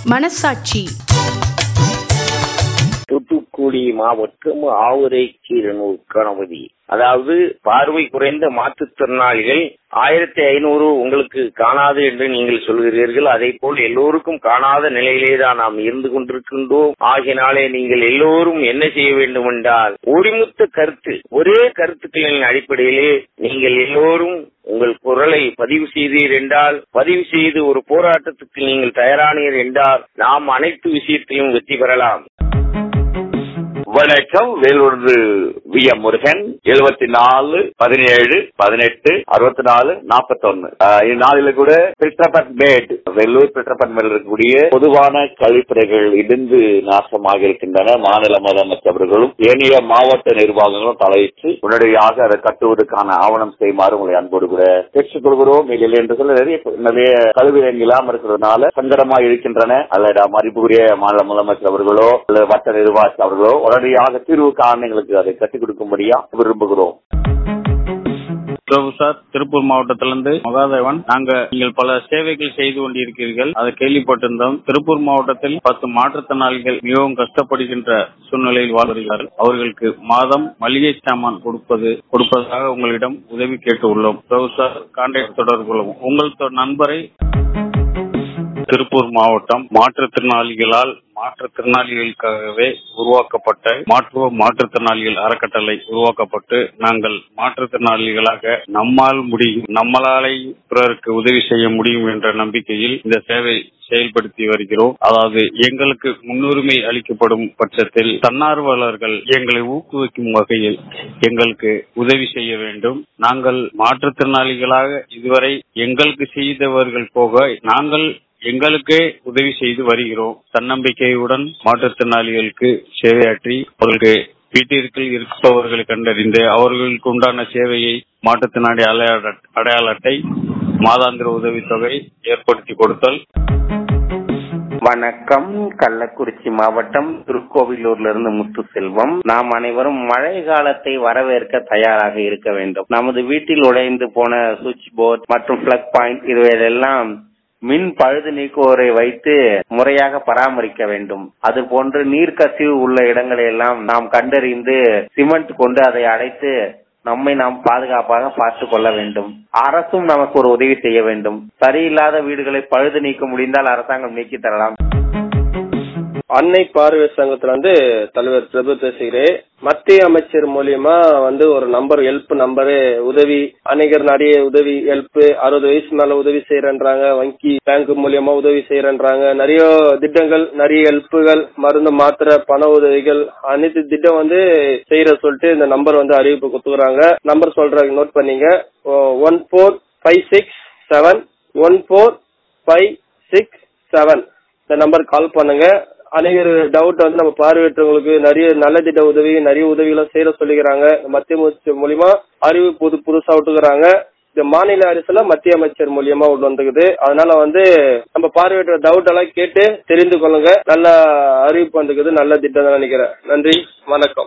மனசாட்சி தூத்துக்குடி மாவட்டம் ஆவுரை கீரனூர் கணபதி அதாவது பார்வை குறைந்த மாற்றுத்திறனாளிகள் ஆயிரத்தி ஐநூறு உங்களுக்கு காணாது என்று நீங்கள் சொல்கிறீர்கள் அதே போல் எல்லோருக்கும் காணாத நிலையிலே தான் நாம் இருந்து கொண்டிருக்கின்றோம் ஆகினாலே நீங்கள் எல்லோரும் என்ன செய்ய வேண்டும் என்றால் ஒருமித்த கருத்து ஒரே கருத்துக்களின் அடிப்படையிலே நீங்கள் எல்லோரும் உங்கள் குரலை பதிவு செய்தீர் என்றால் பதிவு செய்து ஒரு போராட்டத்துக்கு நீங்கள் தயாரானீர் என்றால் நாம் அனைத்து விஷயத்திலும் வெற்றி பெறலாம் வணக்கம் வேலூர்ந்து வி எம் முருகன் எழுபத்தி நாலு பதினேழு பதினெட்டு அறுபத்தி நாலு நாற்பத்தொன்னு இந்நாளில கூட பில்டர்பட் பேட் வெள்ளூர் பில்டர்பட் மேல் இருக்கக்கூடிய பொதுவான கழிப்பறைகள் இடிந்து நாசமாக இருக்கின்றன மாநில முதலமைச்சர்களும் ஏனைய மாவட்ட நிர்வாகங்களும் தலையிட்டு உடனடியாக அதை கட்டுவதற்கான ஆவணம் செய்யுமாறு உங்களை அன்போடு கூட கேட்டுக் கொள்கிறோம் இல்லை என்று சொல்ல நிறைய நிறைய கழிவுகள் இல்லாம இருக்கிறதுனால சங்கடமா இருக்கின்றன அல்ல மதிப்புக்குரிய மாநில முதலமைச்சர் அவர்களோ அல்லது வட்ட நிர்வாகி அவர்களோ உடனடியாக தீர்வு காண எங்களுக்கு அதை கற்றுக் கொடுக்கும்படியா விரும்புகிறோம் பிரபு சார் திருப்பூர் மாவட்டத்திலிருந்து மகாதேவன் நாங்க நீங்கள் பல சேவைகள் செய்து கொண்டிருக்கிறீர்கள் அதை கேள்விப்பட்டிருந்தோம் திருப்பூர் மாவட்டத்தில் பத்து மாற்றுத்திறனாளிகள் மிகவும் கஷ்டப்படுகின்ற சூழ்நிலையில் வாழ்கிறார்கள் அவர்களுக்கு மாதம் மளிகை சாமான் கொடுப்பது கொடுப்பதாக உங்களிடம் உதவி கேட்டு உள்ளோம் பிரபு சார் கான்டாக்ட் தொடர்பு கொள்ளவும் உங்கள் நண்பரை திருப்பூர் மாவட்டம் மாற்றுத்திறனாளிகளால் மாற்றுத்திறனாளிகளுக்காகவே உருவாக்கப்பட்ட மாற்றுவ மாற்றுத்திறனாளிகள் அறக்கட்டளை உருவாக்கப்பட்டு நாங்கள் மாற்றுத்திறனாளிகளாக நம்மால் முடியும் நம்மளாலே பிறருக்கு உதவி செய்ய முடியும் என்ற நம்பிக்கையில் இந்த சேவை செயல்படுத்தி வருகிறோம் அதாவது எங்களுக்கு முன்னுரிமை அளிக்கப்படும் பட்சத்தில் தன்னார்வலர்கள் எங்களை ஊக்குவிக்கும் வகையில் எங்களுக்கு உதவி செய்ய வேண்டும் நாங்கள் மாற்றுத்திறனாளிகளாக இதுவரை எங்களுக்கு செய்தவர்கள் போக நாங்கள் எங்களுக்கே உதவி செய்து வருகிறோம் தன்னம்பிக்கையுடன் மாற்றுத்திறனாளிகளுக்கு சேவையாற்றி அவர்களுக்கு வீட்டிற்கு இருப்பவர்களை கண்டறிந்து அவர்களுக்கு உண்டான சேவையை மாற்றுத்திறனாளி அடையாள அட்டை மாதாந்திர உதவித்தொகை ஏற்படுத்தி கொடுத்தல் வணக்கம் கள்ளக்குறிச்சி மாவட்டம் திருக்கோவிலூர்ல இருந்து முத்து செல்வம் நாம் அனைவரும் மழை காலத்தை வரவேற்க தயாராக இருக்க வேண்டும் நமது வீட்டில் உடைந்து போன சுவிட்ச் போர்ட் மற்றும் பிளக் பாயிண்ட் இவையெல்லாம் மின் பழுது நீக்குவோரை வைத்து முறையாக பராமரிக்க வேண்டும் அது போன்று நீர்க்கசிவு உள்ள இடங்களை எல்லாம் நாம் கண்டறிந்து சிமெண்ட் கொண்டு அதை அடைத்து நம்மை நாம் பாதுகாப்பாக பார்த்து கொள்ள வேண்டும் அரசும் நமக்கு ஒரு உதவி செய்ய வேண்டும் சரியில்லாத வீடுகளை பழுது நீக்க முடிந்தால் அரசாங்கம் நீக்கி தரலாம் அன்னை பார்வை சங்கத்துல வந்து தலைவர் பிரபு பேசுகிறேன் மத்திய அமைச்சர் மூலியமா வந்து ஒரு நம்பர் ஹெல்ப் நம்பரு உதவி அநேகர் நிறைய உதவி ஹெல்ப் அறுபது வயசு மேல உதவி செய்யறன்றாங்க வங்கி பேங்க் மூலியமா உதவி செய்யறன்றாங்க நிறைய திட்டங்கள் நிறைய ஹெல்ப்புகள் மருந்து மாத்திரை பண உதவிகள் அனைத்து திட்டம் வந்து செய்யற சொல்லிட்டு இந்த நம்பர் வந்து அறிவிப்பு கொடுத்துக்கிறாங்க நம்பர் சொல்றாங்க நோட் பண்ணீங்க one four five six seven one four five six seven இந்த நம்பர் கால் பண்ணுங்க அநேகர் டவுட் வந்து நம்ம பார்வையற்றவங்களுக்கு நிறைய நல்ல திட்ட உதவி நிறைய உதவிகளும் செய்யற சொல்லிக்கிறாங்க மத்திய அமைச்சர் மூலியமா அறிவு புது புதுசா விட்டுக்கிறாங்க இந்த மாநில அரசுல மத்திய அமைச்சர் மூலியமா உள்ள வந்துக்குது அதனால வந்து நம்ம பார்வையற்ற டவுட் எல்லாம் கேட்டு தெரிந்து கொள்ளுங்க நல்ல அறிவிப்பு வந்துக்குது நல்ல திட்டம் தான் நினைக்கிறேன் நன்றி வணக்கம்